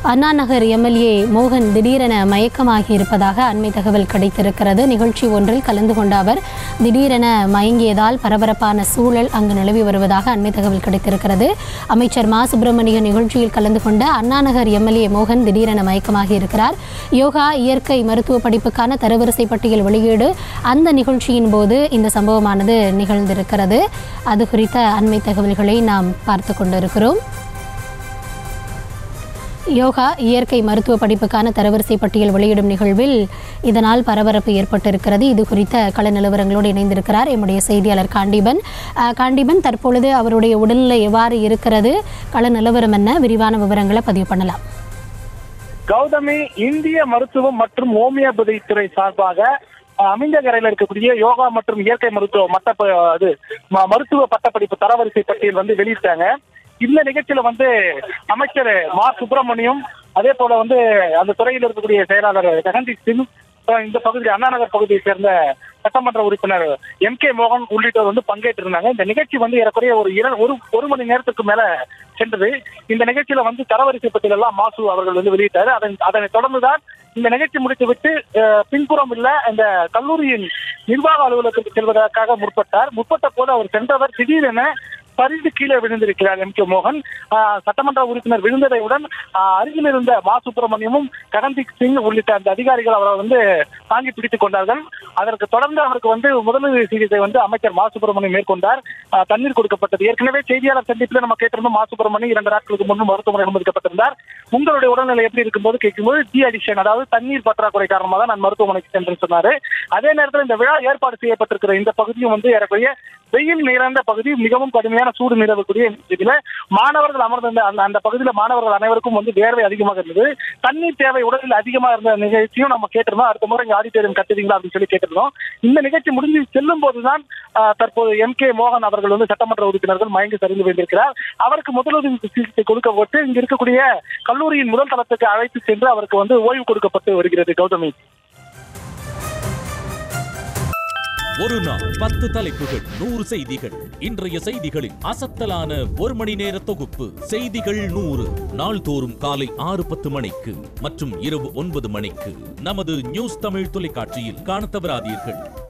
அண்ணா நகர் MLA மோகன் திடீரென மயக்கமாகி இருப்பதாக அண்மை தகவல் கிடைத்திருக்கிறது நிகழ்ச்சி ஒன்றில் கலந்து கொண்ட அவர் திடீரென மயங்கியதால் பரபரப்பான சூழல் அங்கு நிலவி வருவதாக அண்மை தகவல் கிடைத்திருக்கிறது அமைச்சர் மா சுப்பிரமணியன் நிகழ்ச்சியில் கலந்து கொண்ட அண்ணா நகர் எம்எல்ஏ மோகன் திடீரென மயக்கமாகி இருக்கிறார் யோகா இயற்கை மருத்துவ படிப்புக்கான தரவரிசை பட்டியல் வெளியீடு அந்த நிகழ்ச்சியின் போது இந்த சம்பவமானது நிகழ்ந்திருக்கிறது அது குறித்த அண்மை தகவல்களை நாம் பார்த்து கொண்டிருக்கிறோம் யோகா இயற்கை மருத்துவ படிப்புக்கான தரவரிசை பட்டியல் வெளியிடும் நிகழ்வில் இதனால் பரபரப்பு ஏற்பட்டிருக்கிறது இது குறித்த கள நிலவரங்களோடு இணைந்திருக்கிறார் எம்முடைய செய்தியாளர் காண்டீபன் அஹ், காண்டீபன் தற்பொழுது அவருடைய உடல்நிலை எவ்வாறு இருக்கிறது கள நிலவரம் என்ன விரிவான விவரங்களை பதிவு பண்ணலாம் கௌதமி இந்திய மருத்துவம் மற்றும் ஹோமியோபதி துறை சார்பாக அஹ், அமைந்தகரையில் இருக்கக்கூடிய யோகா மற்றும் இயற்கை மருத்துவ மட்ட ப- அது ம- மருத்துவ பட்டப்படிப்பு தரவரிசை பட்டியல் வந்து வெளியிட்டாங்க இந்த நிகழ்ச்சியில வந்து அமைச்சர் மா சுப்பிரமணியம் அதே போல வந்து அந்த துறையில் இருக்கக்கூடிய செயலாளர் ஜெகன்தீப் சிங் அஹ், இந்த பகுதி அண்ணா நகர் பகுதியை சேர்ந்த சட்டமன்ற உறுப்பினர் எம் கே மோகன் உள்ளிட்டோர் வந்து பங்கேற்றிருந்தாங்க இந்த நிகழ்ச்சி வந்து ஏறக்குறைய ஒரு இர- ஒரு ஒரு மணி நேரத்துக்கு மேல சென்றது இந்த நிகழ்ச்சியில வந்து தரவரிசை பட்டியல் எல்லாம் மாசு அவர்கள் வந்து வெளியிட்டாரு அதன் அதனை தொடர்ந்துதான் இந்த நிகழ்ச்சி முடித்துவிட்டு அஹ், பின்புறம் உள்ள இந்த கல்லூரியின் நிர்வாக அலுவலகத்துக்கு செல்வதற்காக முற்பட்டார் முற்பட்ட போது அவர் சென்றவர் திடீரென சரிந்து கீழே விழுந்திருக்கிறார் எம் கே மோகன் ஆஹ், சட்டமன்ற உறுப்பினர் விழுந்ததையுடன் ஆஹ், அருகில் இருந்த மா சுப்பிரமணியமும் ககன்தீப் சிங் உள்ளிட்ட அந்த அதிகாரிகள் அவரை வந்து தாங்கி பிடித்துக் கொண்டார்கள் அதற்கு தொடர்ந்து அவருக்கு வந்து முதலுதவி சிகிச்சை வந்து அமைச்சர் மா சுப்பிரமணியம் மேற்கொண்டார் ஆஹ், தண்ணீர் கொடுக்கப்பட்டது ஏற்கனவே செய்தியாளர் சந்திப்பில் நம்ம கேட்டிருந்தோம் மா சுப்பிரமணியம் இரண்டு நாட்களுக்கு முன்பு மருத்துவமனை அனுமதிக்கப்பட்டிருந்தார் உங்களுடைய உடல்நிலை எப்படி இருக்கும்போது கேட்கும்போது டி அடிஷன் அதாவது தண்ணீர் பற்றாக்குறை காரணமாக தான் நான் மருத்துவமனைக்கு சென்று சொன்னாரு அதே நேரத்தில் இந்த விழா ஏற்பாடு செய்யப்பட்டிருக்கிற இந்த பகுதியும் வந்து ஏறக்குறைய வெயில் நிறைந்த பகுதி மிகவும் கடுமையான சூடு நிலவக்கூடிய இந்த பகுதியில மாணவர்கள் அமர்ந்த அந்த அந்த பகுதியில் மாணவர்கள் அனைவருக்கும் வந்து வேர்வை அதிகமாக இருந்தது தண்ணீர் தேவை உடலில் அதிகமா இருந்த நிகழ்ச்சியும் நம்ம கேட்டிருந்தோம் அடுத்த முறை இங்க ஆடிட்டோரியம் கட்டுவீங்களா அப்படின்னு சொல்லி கேட்டிருந்தோம் இந்த நிகழ்ச்சி முடிஞ்சு செல்லும் போதுதான் ஆஹ், தற்போது எம் கே மோகன் அவர்கள் வந்து சட்டமன்ற உறுப்பினர்கள் மயங்கி சரிந்து வைத்திருக்கிறார் அவருக்கு முதலுதவி சிகிச்சை கொடுக்கப்பட்டு இங்க இருக்கக்கூடிய கல்லூரியின் முதல் தளத்துக்கு அழைத்து சென்று அவருக்கு வந்து ஓய்வு கொடுக்கப்பட்டு வருகிறது கௌதமி ஒரு நாள் பத்து தலைப்புகள் நூறு செய்திகள் இன்றைய செய்திகளின் அசத்தலான ஒரு மணி நேர தொகுப்பு செய்திகள் நூறு நாள்தோறும் காலை ஆறு பத்து மணிக்கு மற்றும் இரவு ஒன்பது மணிக்கு நமது நியூஸ் தமிழ் தொலைக்காட்சியில் காணத் தவறாதீர்கள்